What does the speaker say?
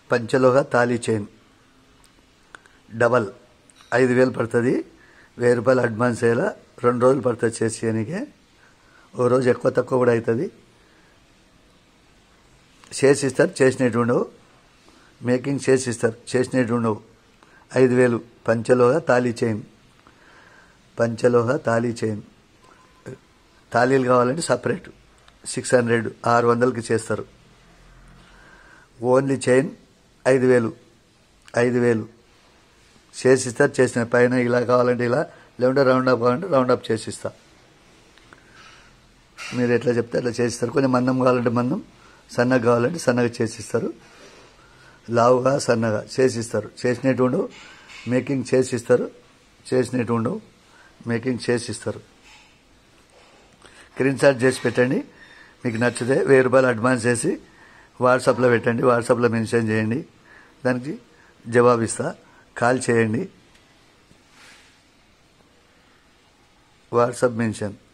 పంచలోహ తాళీ chain double ఐదు వేలు పడుతుంది వెయ్యి రూపాయలు అడ్వాన్స్ అయ్యేలా రెండు రోజులు పడుతుంది చేసి చేయనికే ఓ రోజు ఎక్కువ తక్కువ కూడా అవుతుంది చేసి ఇస్తారు చేసినట్టు ఉండవు మేకింగ్ చేసి ఇస్తారు చేసినట్టు ఉండవు ఐదు వేలు పంచలోహ తాళీ చైన్ పంచలోహ తాళీ చైన్ తాళీలు కావాలంటే సపరేట్ సిక్స్ హండ్రెడ్ ఆరు వందలకి చేస్తారు ఓన్లీ చైన్ ఐదు వేలు ఐదు వేలు చేసిస్తారు చేసిన పైన ఇలా కావాలంటే ఇలా లేకుంటే రౌండ్ అప్ కావాలంటే రౌండ్ అప్ చేసిస్తా మీరు ఎట్లా చెప్తే అట్లా చేసిస్తారు కొంచెం మందం కావాలంటే మందం సన్నగా కావాలంటే సన్నగా చేసిస్తారు లావుగా సన్నగా చేసిస్తారు చేసినట్టు ఉండవు మేకింగ్ చేసిస్తారు చేసినట్టు ఉండవు మేకింగ్ చేసిస్తారు స్క్రీన్ షాట్ చేసి పెట్టండి మీకు నచ్చితే వెయ్యి రూపాయలు అడ్వాన్స్ చేసి వాట్సాప్లో పెట్టండి వాట్సాప్లో మెన్షన్ చేయండి దానికి జవాబు ఇస్తా కాల్ చేయండి వాట్సాప్ మెన్షన్